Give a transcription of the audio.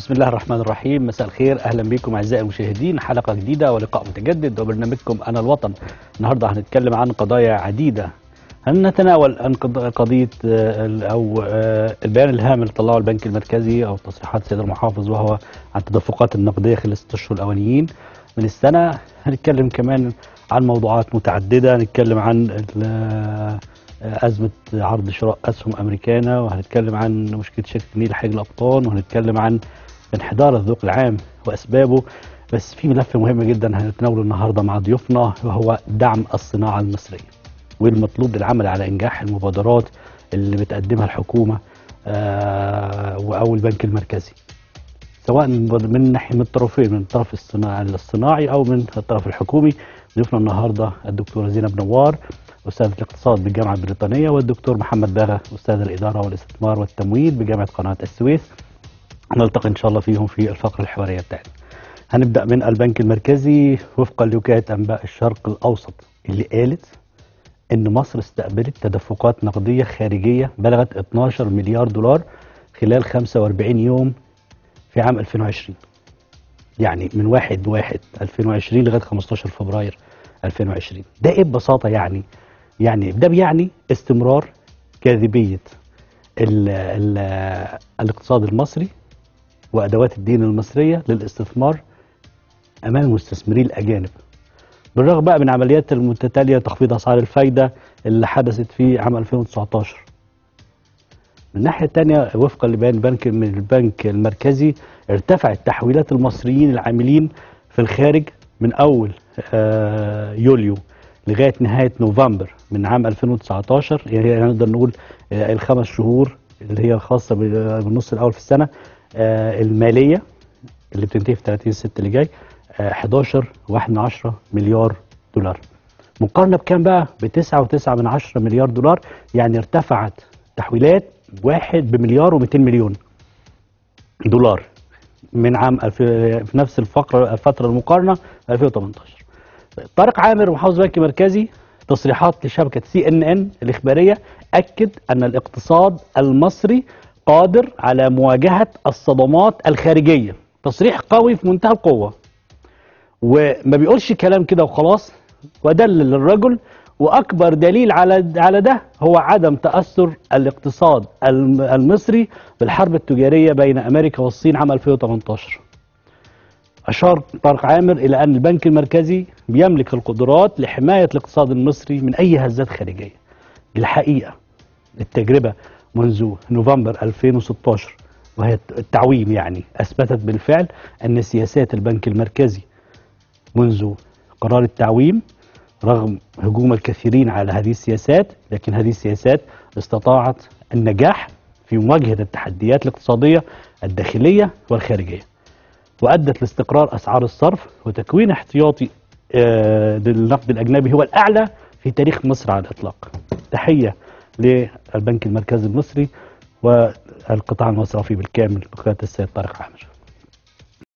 بسم الله الرحمن الرحيم مساء الخير اهلا بكم اعزائي المشاهدين حلقه جديده ولقاء متجدد وبرنامجكم انا الوطن النهارده هنتكلم عن قضايا عديده هنتناول عن قض- قضيه آه، ال- او آه، البيان الهام اللي طلعه البنك المركزي او تصريحات السيد المحافظ وهو عن التدفقات النقديه خلال الست اشهر الاولانيين من السنه هنتكلم كمان عن موضوعات متعدده هنتكلم عن ال- آه، أزمة عرض شراء أسهم أمريكانا وهنتكلم عن مشكلة شركة النيل حاج الأبطال وهنتكلم عن انحدار الذوق العام وأسبابه بس في ملف مهم جدا هنتناوله النهارده مع ضيوفنا وهو دعم الصناعة المصرية والمطلوب للعمل على إنجاح المبادرات اللي بتقدمها الحكومة آه، أو البنك المركزي سواء من ناحية من الطرفين من الطرف الصناعي الصناعي أو من الطرف الحكومي ضيوفنا النهارده الدكتورة زينب نوار أستاذ الاقتصاد بالجامعة البريطانية والدكتور محمد باغا أستاذ الإدارة والاستثمار والتمويل بجامعة قناة السويس نلتقي إن شاء الله فيهم في الفقرة الحوارية بتاعتنا هنبدأ من البنك المركزي وفقا لوكالة أنباء الشرق الأوسط اللي قالت إن مصر استقبلت تدفقات نقدية خارجية بلغت 12 مليار دولار خلال 45 يوم في عام 2020 يعني من 1 1 2020 لغايه 15 فبراير 2020 ده ايه ببساطه يعني يعني ده بيعني استمرار جاذبيه ال ال الاقتصاد المصري وادوات الدين المصريه للاستثمار امام المستثمرين الاجانب بالرغم بقى من عمليات المتتاليه تخفيض اسعار الفايده اللي حدثت في عام 2019 من الناحيه الثانيه وفقا لبيان بنك من البنك المركزي ارتفعت تحويلات المصريين العاملين في الخارج من اول آه، يوليو لغايه نهايه نوفمبر من عام 2019 يعني نقدر نقول آه، الخمس شهور اللي هي خاصه بال- بالنص الاول في السنه آه، الماليه اللي بتنتهي في 30 6 اللي جاي آه، 11 واحد من عشرة مليار دولار مقارنه بكام بقى ب 9.9 من عشرة مليار دولار يعني ارتفعت تحويلات واحد بمليار و200 مليون دولار من عام الف... في نفس الفقره الفتره المقارنه 2018 طارق عامر محافظ بنك مركزي تصريحات لشبكه سي ان ان الاخباريه اكد ان الاقتصاد المصري قادر على مواجهه الصدمات الخارجيه تصريح قوي في منتهى القوه وما بيقولش كلام كده وخلاص ودلل الرجل واكبر دليل على على ده هو عدم تاثر الاقتصاد الم- المصري بالحرب التجاريه بين امريكا والصين عام 2018 أشار طارق عامر إلى أن البنك المركزي بيملك القدرات لحماية الاقتصاد المصري من أي هزات خارجية. الحقيقة التجربة منذ نوفمبر 2016 وهي التعويم يعني أثبتت بالفعل أن سياسات البنك المركزي منذ قرار التعويم رغم هجوم الكثيرين على هذه السياسات لكن هذه السياسات استطاعت النجاح في مواجهة التحديات الاقتصادية الداخلية والخارجية. وادت لاستقرار اسعار الصرف وتكوين احتياطي آه، للنقد الاجنبي هو الاعلى في تاريخ مصر على الاطلاق. تحيه للبنك المركزي المصري والقطاع المصرفي بالكامل بقياده السيد طارق عامر.